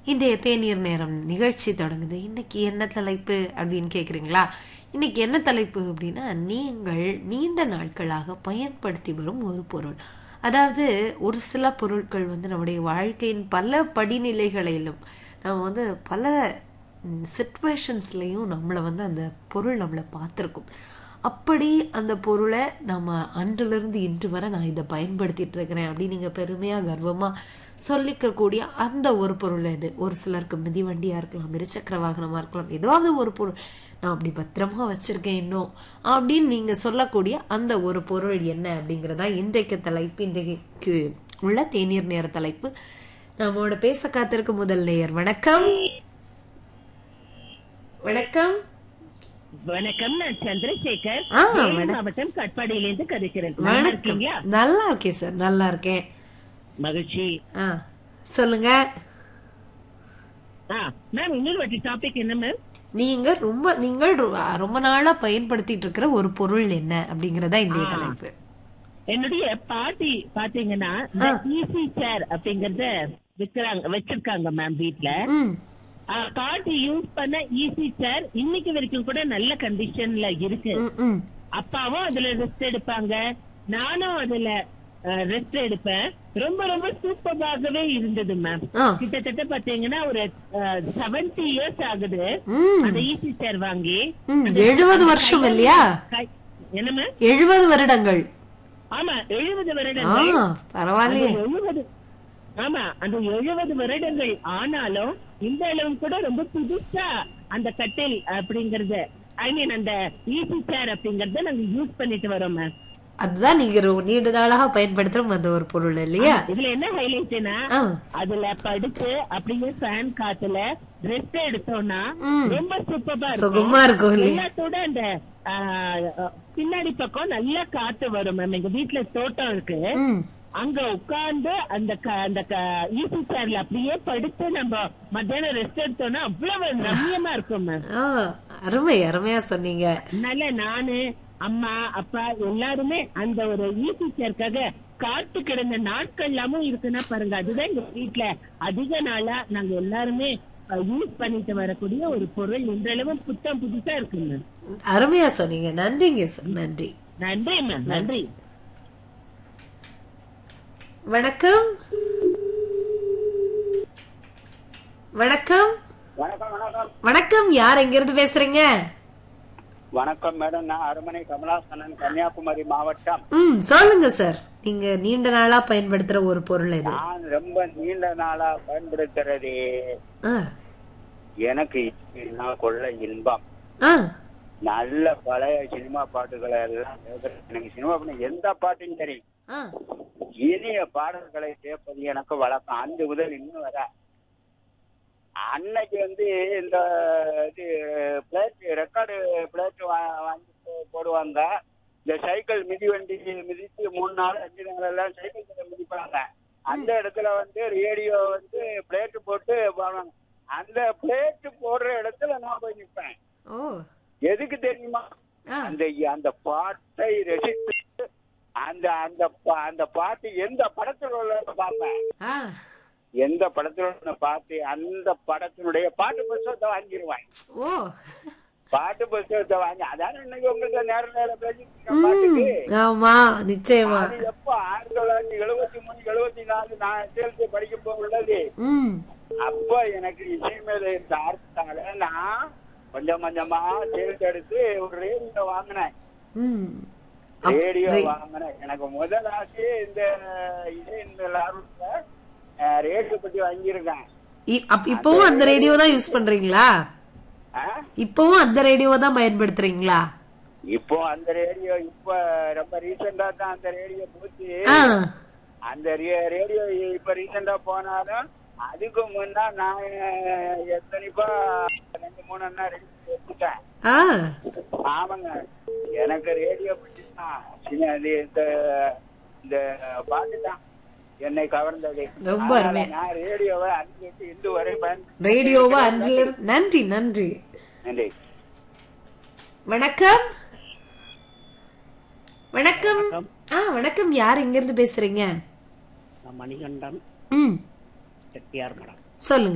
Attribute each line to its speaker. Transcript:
Speaker 1: இன்றைய தேநீர் நேரம் நிகழ்ச்சி தொடங்குது இன்னைக்கு என்ன தலைப்பு அப்படின்னு கேக்குறீங்களா இன்னைக்கு என்ன தலைப்பு அப்படின்னா நீங்கள் நீண்ட நாட்களாக பயன்படுத்தி வரும் ஒரு பொருள் அதாவது ஒரு சில பொருட்கள் வந்து நம்முடைய வாழ்க்கையின் பல படிநிலைகளிலும் நம்ம வந்து பல சுச்சுவேஷன்ஸ்லையும் நம்மளை வந்து அந்த பொருள் நம்மளை பார்த்துருக்கும் அப்படி அந்த பொருளை நம்ம அன்றிலிருந்து இன்று வரை நான் இதை பயன்படுத்திட்டு இருக்கிறேன் அப்படின்னு நீங்கள் பெருமையாக கர்வமாக சொல்லிக்கக்கூடிய அந்த ஒரு பொருள் இது ஒரு சிலருக்கு மிதிவண்டியாக இருக்கலாம் இருசக்கர வாகனமாக இருக்கலாம் ஏதாவது ஒரு பொருள் நான் அப்படி பத்திரமா வச்சிருக்கேன் இன்னும் அப்படின்னு நீங்கள் சொல்லக்கூடிய அந்த ஒரு பொருள் என்ன அப்படிங்கிறதா இன்றைக்கு தலைப்பு இன்றைக்கு உள்ள தேநீர் நேர தலைப்பு நம்மோட பேச காத்திருக்க முதல் நேயர் வணக்கம் வணக்கம்
Speaker 2: வணக்கம் நான் சந்திரசேகர்
Speaker 1: ஆ,
Speaker 2: வேலூர்
Speaker 1: வணக்கம்.
Speaker 2: மாவட்டம் கட்பாடியிலிருந்து கதைக்கிறேன் நல்லா
Speaker 1: வணக்கம்
Speaker 2: இருக்கீங்களா
Speaker 1: நல்லா இருக்கேன் சார் நல்லா இருக்கேன்
Speaker 2: மகிழ்ச்சி
Speaker 1: ஆ சொல்லுங்க
Speaker 2: ஆ மேம் இன்னொரு வாட்டி டாபிக் என்ன மேம்
Speaker 1: நீங்க ரொம்ப நீங்கள் ரொ- ரொம்ப நாளா பயன்படுத்திட்டு இருக்கிற ஒரு பொருள் என்ன அப்படிங்கறதா இன்றைய தலைப்பு
Speaker 2: என்னுடைய பாட்டி பாத்தீங்கன்னா ஈசி சேர் அப்படிங்கறத விக்கிறாங்க வச்சிருக்காங்க மேம் வீட்ல
Speaker 1: ம்
Speaker 2: ஆ, பாட்டி யூஸ் பண்ண ஈசி சேர் இன்னைக்கு வரைக்கும் கூட நல்ல கண்டிஷன்ல இருக்கு
Speaker 1: ம், ம்
Speaker 2: அப்பாவும் அதுல ரெஸ்ட் எடுப்பாங்க நானும் அதுல ரெஸ்ட் எடுப்பேன் ரொம்ப ரொம்ப சூப்பராகவே இருந்தது மேம்
Speaker 1: ஆ
Speaker 2: கிட்டத்தட்ட பாத்தீங்கன்னா ஒரு செவன்டி இயர்ஸ் ஆகுது
Speaker 1: ம்
Speaker 2: அந்த ஈசி சேர் வாங்கி
Speaker 1: ம் எழுபது வருஷம் இல்லையா
Speaker 2: கை- என்ன மேம்
Speaker 1: எழுபது வருடங்கள்
Speaker 2: ஆமா எழுபது
Speaker 1: ஆ
Speaker 2: வருடங்கள்
Speaker 1: பரவாயில்லையே
Speaker 2: எழுபது ஆமா அந்த எழுபது வருடங்கள் ஆனாலும் இந்த அளவு கூட ரொம்ப புதுசா அந்த கட்டில் அப்படிங்கறது ஐ மீன் அந்த ஈசி சேர் அப்படிங்கறத நாங்க யூஸ் பண்ணிட்டு வரோம் மேம்
Speaker 1: அதுதான் நீங்க ரொ- நீண்ட நாளாக பயன்படுத்துற அந்த ஒரு பொருள் இல்லையா
Speaker 2: இதுல என்ன ஹைலைட்னா
Speaker 1: ஆ
Speaker 2: அதுல படுத்து அப்படியே ஃபேன் காத்துல ரெஸ்ட் எடுத்தோம்னா
Speaker 1: ம்.
Speaker 2: ரொம்ப சூப்பரா
Speaker 1: சுகமா இருக்கும் இல்லையா
Speaker 2: எல்லாத்தோட அந்த ஆ, பின்னாடி பக்கம் நல்லா காத்து வரும் மேம் எங்க வீட்டுல தோட்டம் இருக்கு
Speaker 1: ம்
Speaker 2: அங்க உட்கார்ந்து அந்த க- அந்த ஈசி சேர்ல அப்படியே படுத்து நம்ம மத்தியானம் ரெஸ்ட் எடுத்தோம்னா அவ்வளவு ரம்யமா இருக்கும் மேம்
Speaker 1: ஆ அருமை அருமையா சொன்னீங்க
Speaker 2: அதனால நானு அம்மா அப்பா எல்லாருமே அந்த ஒரு ஈசி சேர்க்காக காத்து கிடந்த நாட்கள் எல்லாமும் இருக்குன்னா பாருங்க அதுதான் எங்க வீட்டுல அதிக நாளா நாங்க எல்லாருமே யூஸ் பண்ணிட்டு வரக்கூடிய ஒரு பொருள் இன்றளவு புத்தம் புதுசா இருக்கு மேம்
Speaker 1: அருமையா சொன்னீங்க நன்றிங்க சார் நன்றி
Speaker 2: நன்றி மேம் நன்றி
Speaker 1: வணக்கம் வணக்கம்
Speaker 3: வணக்கம் வணக்கம்
Speaker 1: வணக்கம் யார் எங்க இருந்து பேசுறீங்க
Speaker 3: வணக்கம் மேடம் நான் அருமனை கமலாசனன் கன்னியாகுமரி மாவட்டம்
Speaker 1: ம் சொல்லுங்க சார் நீங்க நீண்ட நாளா பயன்படுத்துற ஒரு பொருள் இது
Speaker 3: நான் ரொம்ப நீண்ட நாளா பயன்படுத்துறது
Speaker 1: ஆ,
Speaker 3: எனக்கு நான் கொள்ள இன்பம்
Speaker 1: ஆ,
Speaker 3: நல்ல பழைய சினிமா பாட்டுகளை எல்லாம் கேட்கறது. எனக்கு சினிமா பாட்டு எந்த பாட்டும் சரி
Speaker 1: ஆ.
Speaker 3: இனிய பாடல்களை கேட்பது எனக்கு வழக்கம் அந்த முதல் இன்னும் வர அன்னைக்கு வந்து இந்த இது பிளேட் ரெக்கார்டு பிளேட் வாங்கி போ- போடுவாங்க இந்த சைக்கிள் மிதிவண்டி மிதித்து மூணு நாள் அஞ்சு நாள் எல்லாம் சைக்கிள் மிதிப்பாங்க அந்த இடத்துல வந்து ரேடியோ வந்து பிளேட் போட்டு போவாங்க அந்த பிளேட் போடுற இடத்துல நான் போய் நிற்பேன்
Speaker 1: ஓ
Speaker 3: எதுக்கு தெரியுமா
Speaker 1: ஆ,
Speaker 3: அந்த அந்த பாட்டை ரசித்து அந்த அந்த பா- அந்த பாட்டு எந்த படத்துல உள்ள பார்ப்பேன்
Speaker 1: ஆ.
Speaker 3: எந்த படத்துல உள்ள பார்த்து அந்த படத்தினுடைய பாட்டு புத்தகத்தை வாங்கிடுவேன்
Speaker 1: ஓ
Speaker 3: பாட்டு புத்தகத்தை வாங்கி அதான இன்னைக்கு உங்களுக்கு நேரம் நேரம் பேசிட்டு பாட்டுக்கு
Speaker 1: ம், ஆமா நிச்சயமா
Speaker 3: அது எப்போ ஆயிரத்தி தொள்ளாயிரத்தி எழுபத்தி மூணு எழுபத்தி நாலு நான் சேர்த்து படிக்க போக உள்ளது
Speaker 1: ம்
Speaker 3: அப்ப எனக்கு இசை மேல இருந்த ஆர்வத்தால நான் கொஞ்சம் கொஞ்சமா தேர்ந்தெடுத்து ஒரு ரேடியோ வாங்கினேன்
Speaker 1: ம் அப்-
Speaker 3: ரேடியோ
Speaker 1: ரே-
Speaker 3: வாங்கினேன் எனக்கு முதல் ஆசையே இந்த இசை மேல ஆர்வத்துல அஹ், ரேடியோ பத்தி வாங்கியிருக்கேன்
Speaker 1: இ- அப்- இப்பவும் அந்த ரேடியோ தான் யூஸ் பண்றீங்களா
Speaker 3: ஆ?
Speaker 1: இப்பவும் அந்த ரேடியோவை தான் பயன்படுத்துறீங்களா
Speaker 3: இப்போ அந்த ரேடியோ இப்ப ரொம்ப ரீசெண்டா தான் அந்த ரேடியோ போச்சு
Speaker 1: ஆ
Speaker 3: அந்த ரே- ரேடியோ இப்ப ரீசெண்டா போனாலும் அதுக்கு முன்னா நான் எத்தனைப்பா ரெண்டு மூணு அண்ணா ரெடி வச்சுட்டேன்
Speaker 1: ஆ
Speaker 3: ஆமாங்க எனக்கு ரேடியோ பற்றினா இது இந்த இந்த பாட்டு தான் என்னை கவர்ந்தது
Speaker 1: ரொம்ப
Speaker 3: அதனால
Speaker 1: அருமை.
Speaker 3: நான் ரேடியோவை அஞ்சு இன்று வரை பயன்
Speaker 1: ரேடியோவா அஞ்சுல இருந்து- நன்றி நன்றி
Speaker 3: நன்றி
Speaker 1: வணக்கம் வணக்கம் ஆ வணக்கம் யார் எங்க இருந்து பேசுறீங்க
Speaker 2: மணிகண்டன்
Speaker 1: ம்
Speaker 2: செட்டியார் மடம்
Speaker 1: சொல்லுங்க